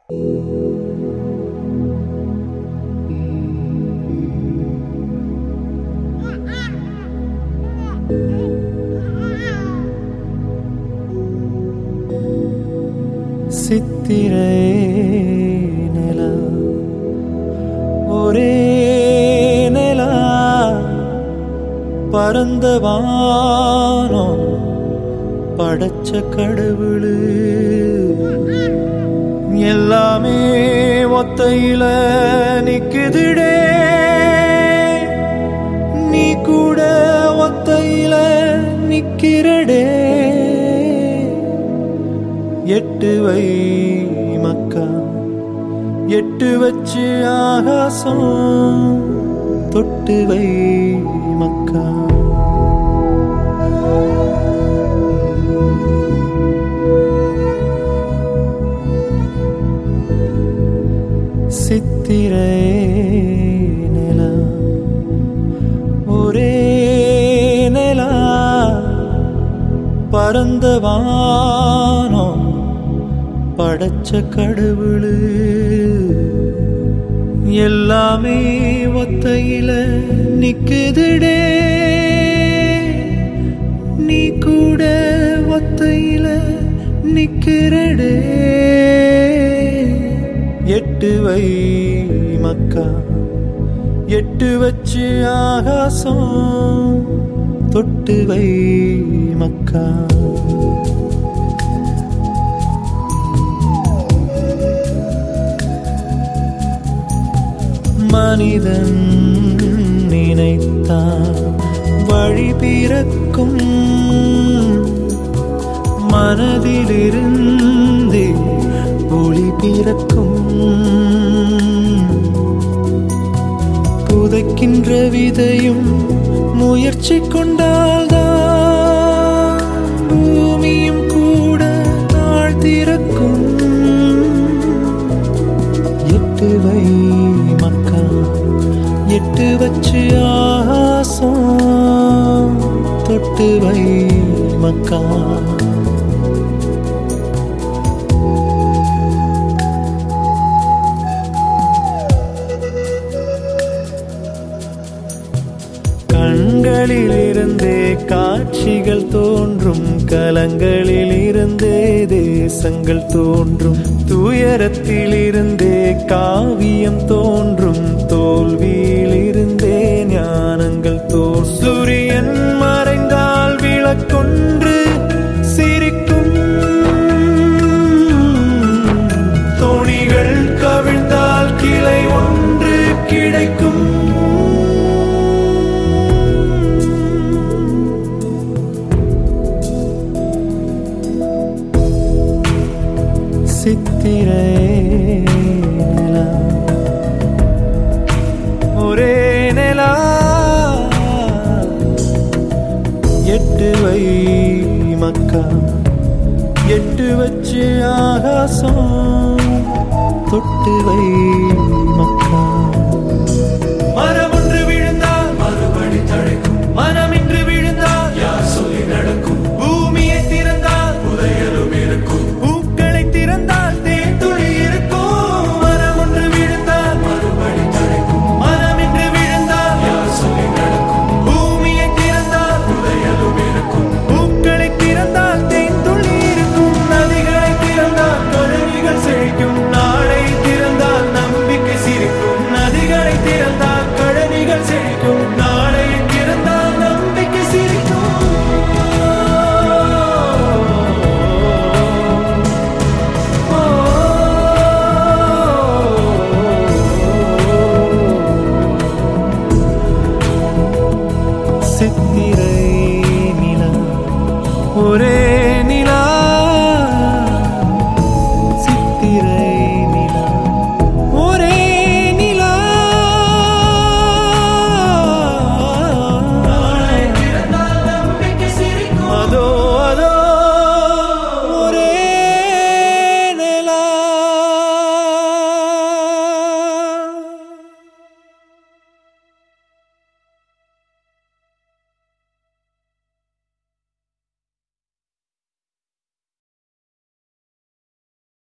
சித்திரை நிலா ஒரே நிலா பரந்த வானம் படைச்ச கடவுளு எல்லாமே ஒத்தையில நிக்குதுடே நீ கூட ஒத்தையில நிக்கிறடே எட்டு வை மக்கா எட்டு வச்சு ஆகாசம் தொட்டு வை மக்கா சித்திரை நிலா ஒரே நிலா பரந்த வானம் படைச்ச கடவுளு எல்லாமே ஒத்தையில நிக்குதுடே நீ கூட ஒத்தையில நிக்கிறடே எட்டு வை மக்கா எட்டு வச்சு ஆகாசம் தொட்டு வை மக்கா மனிதன் நினைத்தான் வழி பிறக்கும் மனதிலிருந்தே ஒளி பிறக்கும் புதைக்கின்ற விதையும் முயற்சி கொண்டால்தான் பூமியும் கூட நாள் திறக்கும் எட்டு வை மக்கா எட்டு வச்சு ஆசம் தொட்டு வை மக்கா கண்களில் இருந்தே காட்சிகள் தோன்றும் கலங்களில் இருந்தே தேசங்கள் தோன்றும் துயரத்தில் இருந்தே காவியம் தோன்றும் தோல்வியில் இருந்தே ஞானங்கள் தோன்றும் சூரியன் மறைந்தால் விளக்கொன்று சிரிக்கும் தோணிகள் கவிழ்ந்தால் கிளை ஒன்று கிடைக்கும் சித்திரை நிலா ஒரே நிலா எட்டு வை மக்கா எட்டு வச்சு ஆகாசம் தொட்டு வை மக்கா மரம் ஒன்று விழுந்தால் மறுபடி தழைக்கும் மனம் இன்று விழுந்தால் யார் சொல்லி நடக்கும் பூமியை திறந்தால் புதையலும் இருக்கும் பூக்களை திறந்தால் தேன்துளி இருக்கும் மரம் ஒன்று விழுந்தால் மறுபடி தழைக்கும் மனம் இன்று விழுந்தால் யார் சொல்லி நடக்கும் பூமியை திறந்தால் புதையலும் இருக்கும் பூக்களை திறந்தால் தேன்துளி இருக்கும் நதிகளை திறந்தால் கழுவிகள் செழிக்கும் நாளை திறந்தால் நம்பிக்கை சிரிக்கும் நதிகளை திறந்தால் கழனிகள் செழிக்கும் நாளை திறந்தால் நம்பிக்கை சிரிக்கும் சித்திரை